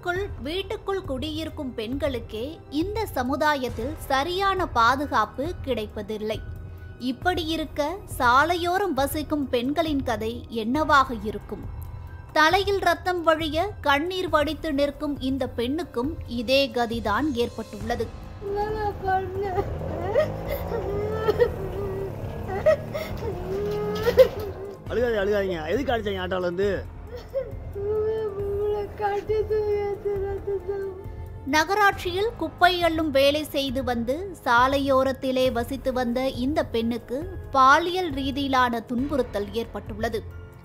பெண்களுக்குள் வீட்டுக்குள் குடியிருக்கும் பெண்களுக்கே இந்த சமுதாயத்தில் சரியான பாதுகாப்பு கிடைப்பதில்லை இப்படி இருக்க சாலையோரம் வசிக்கும் பெண்களின் கதை என்னவாக இருக்கும் தலையில் ரத்தம் வழிய கண்ணீர் வடித்து நிற்கும் இந்த பெண்ணுக்கும் இதே கதிதான் ஏற்பட்டுள்ளது அழுகாதீங்க அழுகாதீங்க எதுக்கு அடிச்சாங்க ஆட்டோல இருந்து நகராட்சியில் குப்பை அள்ளும் வேலை செய்து வந்து சாலையோரத்திலே வசித்து வந்த இந்த பெண்ணுக்கு பாலியல் ரீதியிலான துன்புறுத்தல் ஏற்பட்டுள்ளது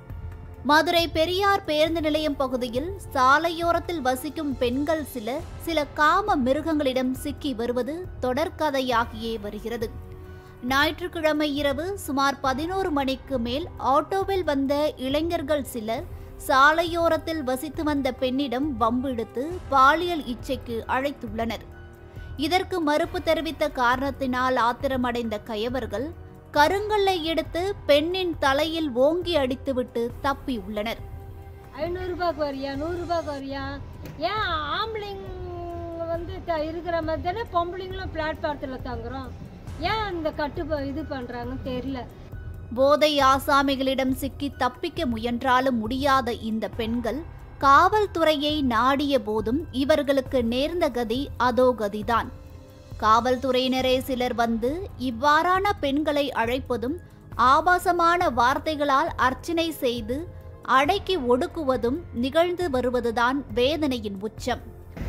மதுரை பெரியார் பேருந்து நிலையம் பகுதியில் சாலையோரத்தில் வசிக்கும் பெண்கள் சிலர் சில காம மிருகங்களிடம் சிக்கி வருவது தொடர்கதையாகியே வருகிறது ஞாயிற்றுக்கிழமை இரவு சுமார் பதினோரு மணிக்கு மேல் ஆட்டோவில் வந்த இளைஞர்கள் சிலர் சாலையோரத்தில் வசித்து வந்த பெண்ணிடம் வம்பிழுத்து பாலியல் இச்சைக்கு அழைத்துள்ளனர் இதற்கு மறுப்பு தெரிவித்த காரணத்தினால் ஆத்திரமடைந்த கயவர்கள் கருங்கல்லை எடுத்து பெண்ணின் தலையில் ஓங்கி அடித்துவிட்டு தப்பியுள்ளனர் ஐநூறுரூபாய்க்கு வரியா நூறுரூபாய்க்கு வரியா ஏன் ஆம்பளைங்க வந்து த- இருக்கிற மாதிரி தானே பொம்பளைங்களும் பிளாட்பாரத்தில் தங்குறோம் ஏன் அந்த கட்டு ப- இது பண்ணுறாங்கன்னு தெரியல போதை ஆசாமிகளிடம் சிக்கி தப்பிக்க முயன்றாலும் முடியாத இந்த பெண்கள் காவல்துறையை நாடிய போதும் இவர்களுக்கு நேர்ந்த கதி அதோ கதிதான் காவல்துறையினரே சிலர் வந்து இவ்வாறான பெண்களை அழைப்பதும் ஆபாசமான வார்த்தைகளால் அர்ச்சனை செய்து அடக்கி ஒடுக்குவதும் நிகழ்ந்து வருவதுதான் வேதனையின் உச்சம்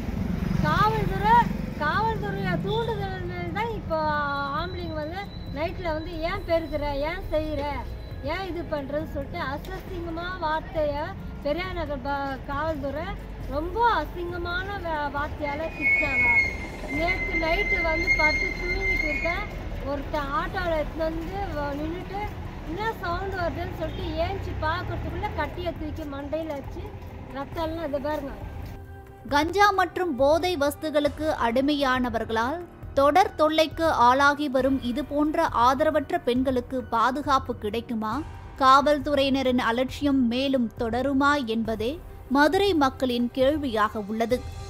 காவல்துறை காவல்துறையை தூண்டுதல் தான் இப்போ ஆம்பளைங்க வந்து நைட்டில் வந்து ஏன் பெருக்கிற ஏன் செய்கிற ஏன் இது பண்ணுறதுன்னு சொல்லிட்டு அசசிங்கமாக வார்த்தையை பெரியார் நகர் ப- காவல்துறை ரொம்ப அசிங்கமான வா- வார்த்தையால் திட்டாங்க நேற்று நைட்டு வந்து படுத்து தூங்கிட்டு இருக்கேன் ஒருத்தன் ஆட்டோவில் எடுத்துன்னு வந்து நின்றுட்டு என்ன சவுண்டு வருதுன்னு சொல்லிட்டு ஏஞ்சி பார்க்கறதுக்குள்ளே கட்டியை தூக்கி மண்டையில் வச்சு ரத்தம்லாம் இது பாருங்க கஞ்சா மற்றும் போதை வஸ்துகளுக்கு அடிமையானவர்களால் தொடர் தொல்லைக்கு ஆளாகி வரும் இது போன்ற ஆதரவற்ற பெண்களுக்கு பாதுகாப்பு கிடைக்குமா காவல்துறையினரின் அலட்சியம் மேலும் தொடருமா என்பதே மதுரை மக்களின் கேள்வியாக உள்ளது